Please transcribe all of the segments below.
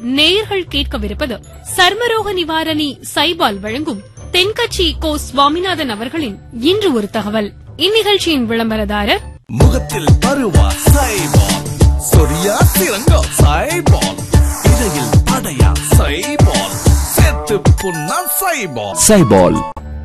நேயர்கள் கேட்கவிருப்பது சர்மரோக நிவாரணி சைபால் வழங்கும் தென்கட்சி கோ சுவாமிநாதன் அவர்களின் இன்று ஒரு தகவல் இந்நிகழ்ச்சியின் விளம்பரதாரர் முகத்தில் பருவா சைபால் சொரியா சிறங்கோ சைபால் இடையில் அடையா சைபால் செத்து புண்ணா சைபால் சைபால்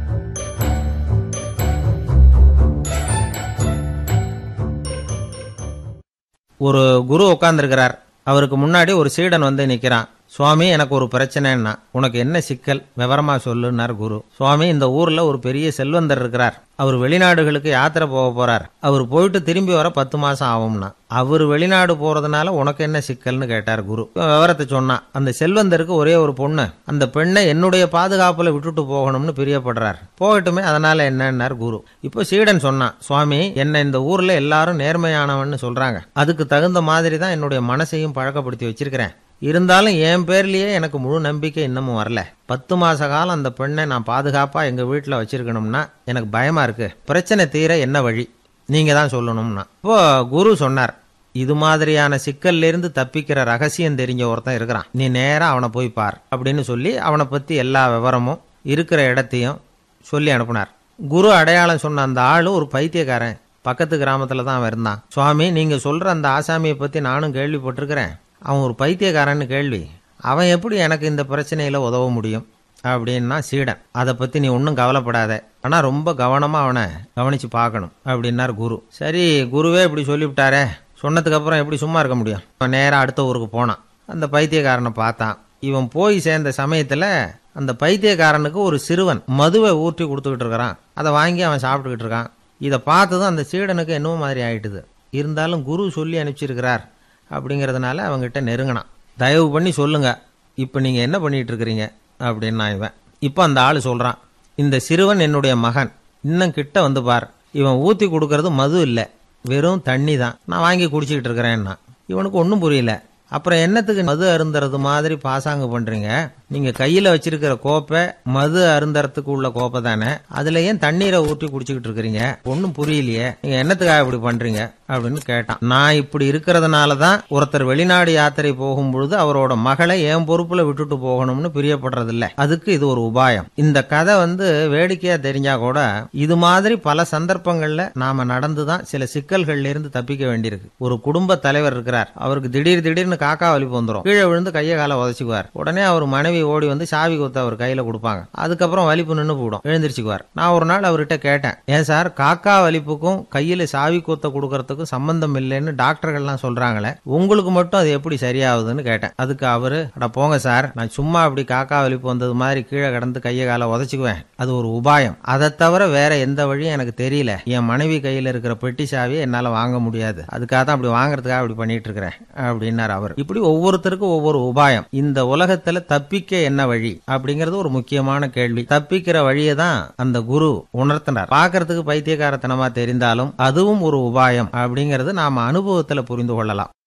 ஒரு குரு உட்கார்ந்திருக்கிறார் அவருக்கு முன்னாடி ஒரு சீடன் வந்து நிக்கிறான் சுவாமி எனக்கு ஒரு பிரச்சனைன்னா உனக்கு என்ன சிக்கல் விவரமா சொல்லுன்னார் குரு சுவாமி இந்த ஊர்ல ஒரு பெரிய செல்வந்தர் இருக்கிறார் அவர் வெளிநாடுகளுக்கு யாத்திரை போக போறார் அவர் போயிட்டு திரும்பி வர பத்து மாசம் ஆகும்னா அவர் வெளிநாடு போறதுனால உனக்கு என்ன சிக்கல்னு கேட்டார் குரு இவன் விவரத்தை சொன்னான் அந்த செல்வந்தருக்கு ஒரே ஒரு பொண்ணு அந்த பெண்ணை என்னுடைய பாதுகாப்புல விட்டுட்டு போகணும்னு பிரியப்படுறார் போகட்டுமே அதனால என்னன்னார் குரு இப்போ சீடன் சொன்னான் சுவாமி என்ன இந்த ஊர்ல எல்லாரும் நேர்மையானவன்னு சொல்றாங்க அதுக்கு தகுந்த மாதிரி தான் என்னுடைய மனசையும் பழக்கப்படுத்தி வச்சிருக்கிறேன் இருந்தாலும் என் பேர்லயே எனக்கு முழு நம்பிக்கை இன்னமும் வரல பத்து மாச காலம் அந்த பெண்ணை நான் பாதுகாப்பா எங்க வீட்டுல வச்சிருக்கணும்னா எனக்கு பயமா இருக்கு பிரச்சனை தீர என்ன வழி நீங்க தான் சொல்லணும்னா இப்போ குரு சொன்னார் இது மாதிரியான சிக்கல்ல இருந்து தப்பிக்கிற ரகசியம் தெரிஞ்ச ஒருத்தன் இருக்கிறான் நீ நேரா அவனை போய் பார் அப்படின்னு சொல்லி அவனை பத்தி எல்லா விவரமும் இருக்கிற இடத்தையும் சொல்லி அனுப்புனார் குரு அடையாளம் சொன்ன அந்த ஆளு ஒரு பைத்தியக்காரன் பக்கத்து கிராமத்துல தான் அவன் இருந்தான் சுவாமி நீங்க சொல்ற அந்த ஆசாமியை பத்தி நானும் கேள்விப்பட்டிருக்கிறேன் அவன் ஒரு பைத்தியக்காரன்னு கேள்வி அவன் எப்படி எனக்கு இந்த பிரச்சனையில உதவ முடியும் அப்படின்னா சீடன் அதை பத்தி நீ ஒன்றும் கவலைப்படாத ஆனா ரொம்ப கவனமா அவனை கவனிச்சு பார்க்கணும் அப்படின்னார் குரு சரி குருவே இப்படி சொல்லிவிட்டாரே சொன்னதுக்கு அப்புறம் எப்படி சும்மா இருக்க முடியும் அவன் நேரா அடுத்த ஊருக்கு போனான் அந்த பைத்தியக்காரனை பார்த்தான் இவன் போய் சேர்ந்த சமயத்துல அந்த பைத்தியக்காரனுக்கு ஒரு சிறுவன் மதுவை ஊற்றி கொடுத்துக்கிட்டு இருக்கிறான் அதை வாங்கி அவன் சாப்பிட்டுக்கிட்டு இருக்கான் இதை பார்த்ததும் அந்த சீடனுக்கு என்னவோ மாதிரி ஆயிட்டுது இருந்தாலும் குரு சொல்லி அனுப்பிச்சிருக்கிறார் அப்படிங்கிறதுனால அவங்ககிட்ட நெருங்கினான் தயவு பண்ணி சொல்லுங்க இப்போ நீங்க என்ன பண்ணிட்டு இருக்கிறீங்க அப்படின்னா இவன் இப்போ அந்த ஆள் சொல்றான் இந்த சிறுவன் என்னுடைய மகன் இன்னும் கிட்ட வந்து பார் இவன் ஊத்தி கொடுக்கறது மது இல்லை வெறும் தண்ணி தான் நான் வாங்கி குடிச்சிக்கிட்டு இருக்கிறேன்னா இவனுக்கு ஒன்றும் புரியல அப்புறம் என்னத்துக்கு மது அருந்துறது மாதிரி பாசாங்கு பண்றீங்க நீங்க கையில வச்சிருக்கிற கோப்பை மது அருந்தறதுக்கு உள்ள கோப்பை தானே அதுல ஏன் தண்ணீரை ஊற்றி குடிச்சுக்கிட்டு இருக்கிறீங்க ஒன்றும் புரியலையே நீங்க என்னத்துக்காக இப்படி பண்றீங்க அப்படின்னு கேட்டான் நான் இப்படி இருக்கிறதுனால தான் ஒருத்தர் வெளிநாடு யாத்திரை போகும்பொழுது அவரோட மகளை என் பொறுப்புல விட்டுட்டு போகணும்னு பிரியப்படுறதில்ல அதுக்கு இது ஒரு உபாயம் இந்த கதை வந்து வேடிக்கையா தெரிஞ்சா கூட இது மாதிரி பல சந்தர்ப்பங்கள்ல நாம நடந்துதான் சில சிக்கல்கள்ல இருந்து தப்பிக்க வேண்டியிருக்கு ஒரு குடும்ப தலைவர் இருக்கிறார் அவருக்கு திடீர் திடீர்னு காக்கா வலிப்பு வந்துடும் கீழே விழுந்து கையை காலை உதச்சிக்குவார் உடனே அவர் மனைவி ஓடி வந்து சாவி கொத்த அவர் கையில கொடுப்பாங்க அதுக்கப்புறம் வலிப்பு நின்று போயிடும் எழுந்திருச்சுக்குவார் நான் ஒரு நாள் அவர்கிட்ட கேட்டேன் ஏன் சார் காக்கா வலிப்புக்கும் கையில சாவி கொத்த கொடுக்கறதுக்கும் சம்பந்தம் இல்லைன்னு டாக்டர்கள்லாம் சொல்றாங்களே உங்களுக்கு மட்டும் அது எப்படி சரியாகுதுன்னு கேட்டேன் அதுக்கு அவரு அட போங்க சார் நான் சும்மா அப்படி காக்கா வலிப்பு வந்தது மாதிரி கீழே கடந்து கையை காலை உதச்சிக்குவேன் அது ஒரு உபாயம் அதை தவிர வேற எந்த வழியும் எனக்கு தெரியல என் மனைவி கையில இருக்கிற பெட்டி சாவியை என்னால வாங்க முடியாது அதுக்காக தான் அப்படி வாங்குறதுக்காக அப்படி பண்ணிட்டு இருக்கிறேன் அப்படின்னார் அவர் இப்படி ஒவ்வொருத்தருக்கும் ஒவ்வொரு உபாயம் இந்த உலகத்துல தப்பிக்க என்ன வழி அப்படிங்கறது ஒரு முக்கியமான கேள்வி தப்பிக்கிற வழியை தான் அந்த குரு உணர்த்தினார் பார்க்கறதுக்கு பைத்தியக்காரத்தனமா தெரிந்தாலும் அதுவும் ஒரு உபாயம் அப்படிங்கறது நாம அனுபவத்துல புரிந்து கொள்ளலாம்